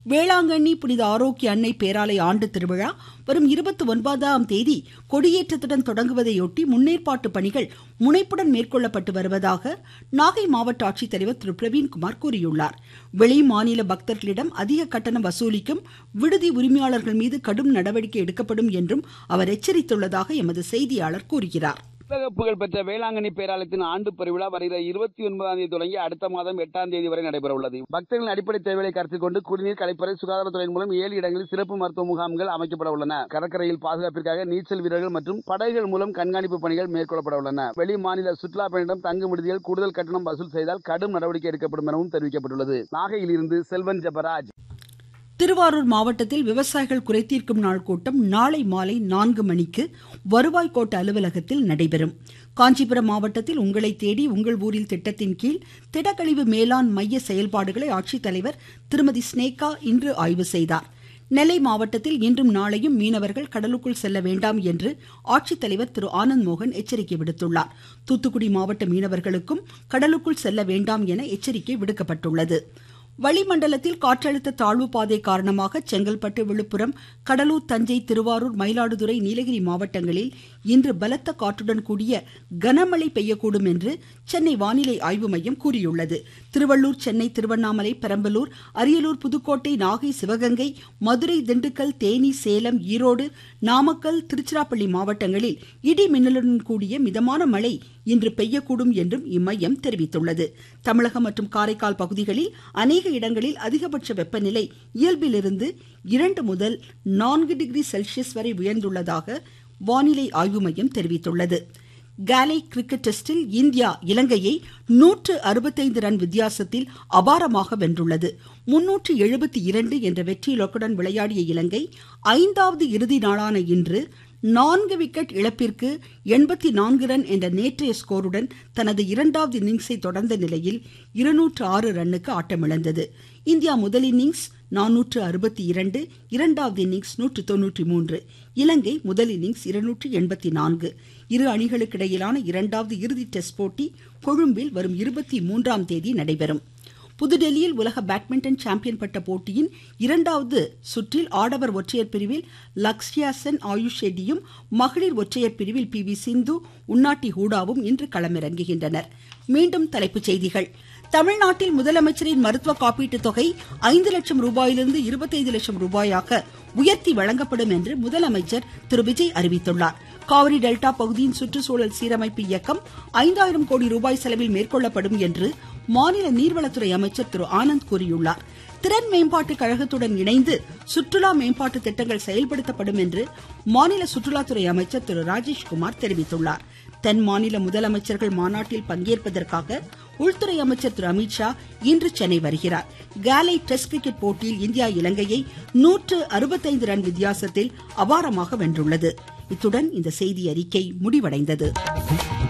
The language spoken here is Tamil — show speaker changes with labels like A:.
A: வேளாங்கண்ணி புனித ஆரோக்கிய அன்னை பேராலய ஆண்டு திருவிழா வரும் இருபத்தி ஒன்பதாம் தேதி கொடியேற்றத்துடன் தொடங்குவதையொட்டி முன்னேற்பாட்டு பணிகள் முனைப்புடன் மேற்கொள்ளப்பட்டு வருவதாக நாகை மாவட்ட ஆட்சித்தலைவர் திரு பிரவீன்குமார் கூறியுள்ளார் வெளி மாநில பக்தர்களிடம் அதிக கட்டணம் வசூலிக்கும் விடுதி உரிமையாளர்கள் மீது கடும் நடவடிக்கை எடுக்கப்படும் என்றும் அவர் எச்சரித்துள்ளதாக எமது செய்தியாளர் கூறுகிறார்
B: புத்தக புகழ்பெற்ற வேளாங்கண்ணி பேராலயத்தின் ஆண்டு பெருவிழா வருகிற இருபத்தி ஒன்பதாம் தேதி தொடங்கி அடுத்த மாதம் எட்டாம் தேதி வரை நடைபெற உள்ளது பக்தர்களின் அடிப்படை தேவைகளை கருத்தில் கொண்டு குடிநீர் கலைப்பறை சுகாதாரத்துறையின் மூலம் ஏழு இடங்களில் சிறப்பு மருத்துவ முகாம்கள் அமைக்கப்பட உள்ளன கடற்கரையில் பாதுகாப்பிற்காக நீச்சல் வீரர்கள் மற்றும் படகுகள் மூலம் கண்காணிப்பு பணிகள் மேற்கொள்ளப்பட உள்ளன வெளி மாநில சுற்றுலா பயணிடம் தங்கும் விடுதியில் கூடுதல் கட்டணம் வசூல் செய்தால் கடும் நடவடிக்கை எடுக்கப்படும் எனவும் தெரிவிக்கப்பட்டுள்ளது நாகையில் இருந்து செல்வன் ஜபராஜ்
A: திருவாரூர் மாவட்டத்தில் விவசாயிகள் குறைதீர்க்கும் நாள் கூட்டம் நாளை மாலை நான்கு மணிக்கு வருவாய் கோட்ட அலுவலகத்தில் நடைபெறும் காஞ்சிபுரம் மாவட்டத்தில் உங்களை தேடி உங்கள் ஊரில் திட்டத்தின் கீழ் திடக்கழிவு மேலாண் மைய செயல்பாடுகளை ஆட்சித்தலைவர் திருமதி ஸ்னேகா இன்று ஆய்வு செய்தார் நெல்லை மாவட்டத்தில் இன்றும் நாளையும் மீனவர்கள் கடலுக்குள் செல்ல வேண்டாம் என்று ஆட்சித்தலைவர் திரு ஆனந்த் மோகன் எச்சரிக்கை விடுத்துள்ளார் தூத்துக்குடி மாவட்ட மீனவர்களுக்கும் கடலுக்குள் செல்ல வேண்டாம் என எச்சரிக்கை விடுக்கப்பட்டுள்ளது வளிமண்டலத்தில் காற்றழுத்த தாழ்வு பாதை காரணமாக செங்கல்பட்டு விழுப்புரம் கடலூர் தஞ்சை திருவாரூர் மயிலாடுதுறை நீலகிரி மாவட்டங்களில் இன்று பலத்த காற்றுடன் கூடிய கனமழை பெய்யக்கூடும் என்று சென்னை வானிலை ஆய்வு மையம் கூறியுள்ளது திருவள்ளூர் சென்னை திருவண்ணாமலை பெரம்பலூர் அரியலூர் புதுக்கோட்டை நாகை சிவகங்கை மதுரை திண்டுக்கல் தேனி சேலம் ஈரோடு நாமக்கல் திருச்சிராப்பள்ளி மாவட்டங்களில் இடி மின்னலுடன் கூடிய மிதமான மழை இன்று பெய்யக்கூடும் என்றும் இம்மையம் தெரிவித்துள்ளது தமிழகம் மற்றும் காரைக்கால் பகுதிகளில் அநேக இடங்களில் அதிகபட்ச வெப்பநிலை இயல்பிலிருந்து இரண்டு முதல் நான்கு டிகிரி செல்சியஸ் வரை உயர்ந்துள்ளதாக வானிலை ஆய்வு மையம் தெரிவித்துள்ளது காலை கிரிக்கெட் டெஸ்டில் இந்தியா இலங்கையை நூற்று அறுபத்தைந்து ரன் வித்தியாசத்தில் அபாரமாக வென்றுள்ளது முன்னூற்று எழுபத்தி இரண்டு என்ற வெற்றி இலக்குடன் விளையாடிய இலங்கை ஐந்தாவது இறுதி நாளான இன்று நான்கு விக்கெட் இழப்பிற்கு எண்பத்தி நான்கு ரன் என்ற நேற்றைய ஸ்கோருடன் தனது இரண்டாவது இன்னிங்ஸை தொடர்ந்த நிலையில் இருநூற்று ஆறு ரன்னுக்கு ஆட்டமிழந்தது இந்தியா முதல் இன்னிங்ஸ் நானூற்று அறுபத்தி இரண்டு இரண்டாவது இன்னிங்ஸ் நூற்று தொன்னூற்றி மூன்று இலங்கை முதல் இன்னிங்ஸ் இருநூற்று எண்பத்தி நான்கு இரு அணிகளுக்கு இடையிலான இரண்டாவது இறுதி டெஸ்ட் போட்டி கொழும்பில் வரும் இருபத்தி மூன்றாம் தேதி நடைபெறும் புதுடெல்லியில் உலக பேட்மிண்டன் சாம்பியன் பட்ட போட்டியின் இரண்டாவது சுற்றில் ஆடவர் ஒற்றையர் பிரிவில் லக்ஷ்யா சென் ஆயுஷ் ஷெட்டியும் மகளிர் ஒற்றையர் பிரிவில் பி வி சிந்து உன்னாட்டி ஹூடாவும் இன்று களமிறங்குகின்றனர் மீண்டும் தலைப்புச் செய்திகள் தமிழ்நாட்டில் முதலமைச்சரின் மருத்துவ காப்பீட்டு தொகை ஐந்து லட்சம் ரூபாயிலிருந்து இருபத்தைந்து லட்சம் ரூபாயாக உயர்த்தி வழங்கப்படும் என்று முதலமைச்சர் திரு விஜய் அறிவித்துள்ளார் காவிரி டெல்டா பகுதியின் சுற்றுச்சூழல் சீரமைப்பு இயக்கம் ஐந்தாயிரம் கோடி ரூபாய் செலவில் மேற்கொள்ளப்படும் என்று மாநில நீர்வளத்துறை அமைச்சர் திரு ஆனந்த் கூறியுள்ளார் திறன் மேம்பாட்டு கழகத்துடன் இணைந்து சுற்றுலா மேம்பாட்டு திட்டங்கள் செயல்படுத்தப்படும் என்று மாநில சுற்றுலாத்துறை அமைச்சர் திரு ராஜேஷ்குமார் தெரிவித்துள்ளார் தென் மாநில முதலமைச்சர்கள் மாநாட்டில் பங்கேற்பதற்காக உள்துறை அமைச்சர் திரு அமித்ஷா இன்று சென்னை வருகிறார் காலை டெஸ்ட் கிரிக்கெட் போட்டியில் இந்தியா இலங்கையை நூற்று அறுபத்தைந்து ரன் வித்தியாசத்தில் அபாரமாக வென்றுள்ளது இத்துடன் இந்த செய்தி அறிக்கை முடிவடைந்தது